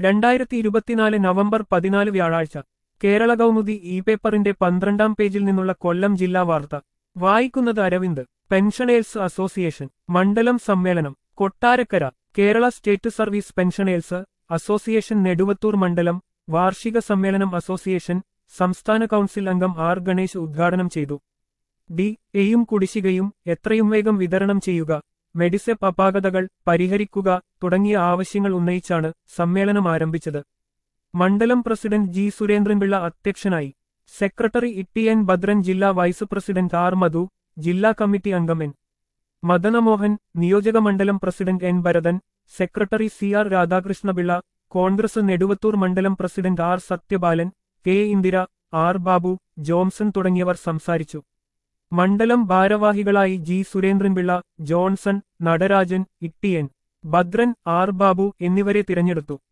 രണ്ടായിരത്തി ഇരുപത്തിനാല് നവംബർ പതിനാല് വ്യാഴാഴ്ച കേരള കൗമുദി ഇ പേപ്പറിന്റെ പന്ത്രണ്ടാം പേജിൽ നിന്നുള്ള കൊല്ലം ജില്ലാ വാർത്ത വായിക്കുന്നത് അരവിന്ദ് പെൻഷനേഴ്സ് അസോസിയേഷൻ മണ്ഡലം സമ്മേളനം Kottarakkara Kerala state service pensioners association Neduvathur മണ്ഡലം വാർഷിക സമ്മേളനം അസോസിയേഷൻ സംസ്ഥാന കൗൺസിൽ അംഗം ആർ ഗണേശ് ഉദ്ഘാടനം ചെയ്തു ഡി എയും കുടിശ്ശികയും എത്രയും വേഗം വിതരണം ചെയ്യുക മെഡിസെപ്പ് അപാകതകൾ പരിഹരിക്കുക തുടങ്ങിയ ആവശ്യങ്ങൾ ഉന്നയിച്ചാണ് സമ്മേളനം ആരംഭിച്ചത് മണ്ഡലം പ്രസിഡന്റ് ജി സുരേന്ദ്രൻപിള്ള അധ്യക്ഷനായി സെക്രട്ടറി ഇ എൻ ഭദ്രൻ ജില്ലാ വൈസ് പ്രസിഡന്റ് ആർ മധു ജില്ലാ കമ്മിറ്റി അംഗം എൻ മദനമോഹൻ നിയോജക മണ്ഡലം president N Bharathan secretary C R Radhakrishnapillai Congress Neduvathur മണ്ഡലം president R Sathyapalan K Indira R Babu Johnson തുടങ്ങിയവർ സംസാരിച്ചു മണ്ഡലം ഭാരവാഹികളായി G Surendranpillai Johnson Natarajan Ittiyan Bhadran R Babu എന്നിവരെ തിരഞ്ഞെടുത്തു